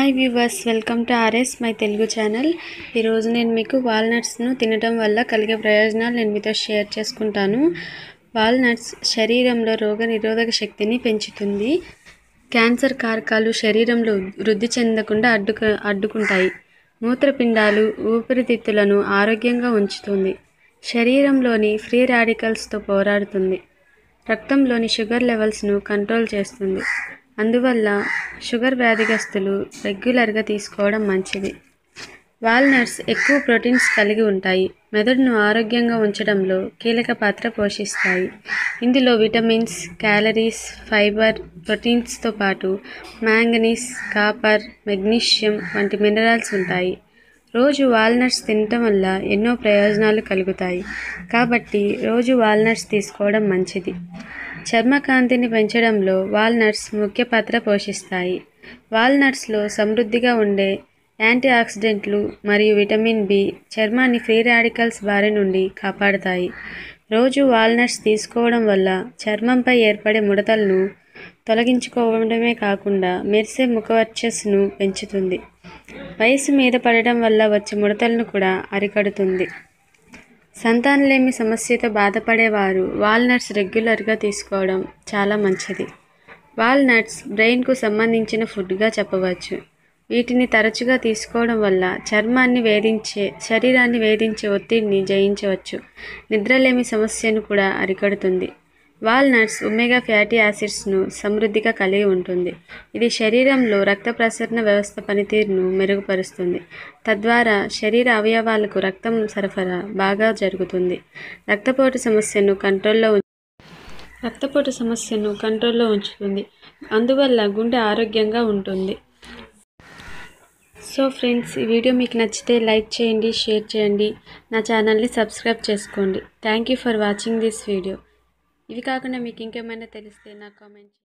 hi viewers welcome to RS my Telugu channel ఈరోజు నేను మీకు వాల్నట్స్ను తినడం వల్ల కలిగే ప్రయోజనాలు నేను మీతో షేర్ చేసుకుంటాను వాల్నట్స్ శరీరంలో రోగ నిరోధక శక్తిని పెంచుతుంది క్యాన్సర్ కారకాలు శరీరంలో వృద్ధి చెందకుండా అడ్డుక అడ్డుకుంటాయి మూత్రపిండాలు ఊపిరితిత్తులను ఆరోగ్యంగా ఉంచుతుంది శరీరంలోని ఫ్రీ రాడికల్స్తో పోరాడుతుంది రక్తంలోని షుగర్ లెవెల్స్ను కంట్రోల్ చేస్తుంది అందువల్ల షుగర్ వ్యాధిగ్రస్తులు రెగ్యులర్గా తీసుకోవడం మంచిది వాల్నట్స్ ఎక్కువ ప్రోటీన్స్ కలిగి ఉంటాయి మెదడును ఆరోగ్యంగా ఉంచడంలో కీలక పాత్ర పోషిస్తాయి ఇందులో విటమిన్స్ క్యాలరీస్ ఫైబర్ ప్రోటీన్స్తో పాటు మ్యాంగనీస్ కాపర్ మెగ్నీషియం వంటి మినరల్స్ ఉంటాయి రోజు వాల్నట్స్ తినటం వల్ల ఎన్నో ప్రయోజనాలు కలుగుతాయి కాబట్టి రోజు వాల్నట్స్ తీసుకోవడం మంచిది చర్మకాంతిని పెంచడంలో వాల్నట్స్ ముఖ్య పాత్ర పోషిస్తాయి వాల్నట్స్లో సమృద్ధిగా ఉండే యాంటీ ఆక్సిడెంట్లు మరియు విటమిన్ బి చర్మాన్ని ఫ్రీ రాడికల్స్ బారి నుండి కాపాడుతాయి రోజు వాల్నట్స్ తీసుకోవడం వల్ల చర్మంపై ఏర్పడే ముడతలను తొలగించుకోవడమే కాకుండా మెరిసే ముఖవర్చస్సును పెంచుతుంది వయసు మీద పడడం వల్ల వచ్చే ముడతలను కూడా అరికడుతుంది సంతానలేమి సమస్యతో బాధపడేవారు వాల్నట్స్ రెగ్యులర్గా తీసుకోవడం చాలా మంచిది వాల్నట్స్ బ్రెయిన్కు సంబంధించిన ఫుడ్గా చెప్పవచ్చు వీటిని తరచుగా తీసుకోవడం వల్ల చర్మాన్ని వేధించే శరీరాన్ని వేధించే ఒత్తిడిని జయించవచ్చు నిద్రలేమి సమస్యను కూడా అరికడుతుంది వాల్నట్స్ ఒమేగా ఫ్యాటీ యాసిడ్స్ను సమృద్ధిగా కలిగి ఉంటుంది ఇది శరీరంలో రక్త ప్రసరణ వ్యవస్థ పనితీరును మెరుగుపరుస్తుంది తద్వారా శరీర అవయవాలకు రక్తం సరఫరా బాగా జరుగుతుంది రక్తపోటు సమస్యను కంట్రోల్లో ఉం- రక్తపోటు సమస్యను కంట్రోల్లో ఉంచుతుంది అందువల్ల గుండె ఆరోగ్యంగా ఉంటుంది సో ఫ్రెండ్స్ ఈ వీడియో మీకు నచ్చితే లైక్ చేయండి షేర్ చేయండి నా ఛానల్ని సబ్స్క్రైబ్ చేసుకోండి thank you for watching this video ఇవి కాకుండా మీకు ఇంకేమైనా తెలిస్తే నాకు కామెంట్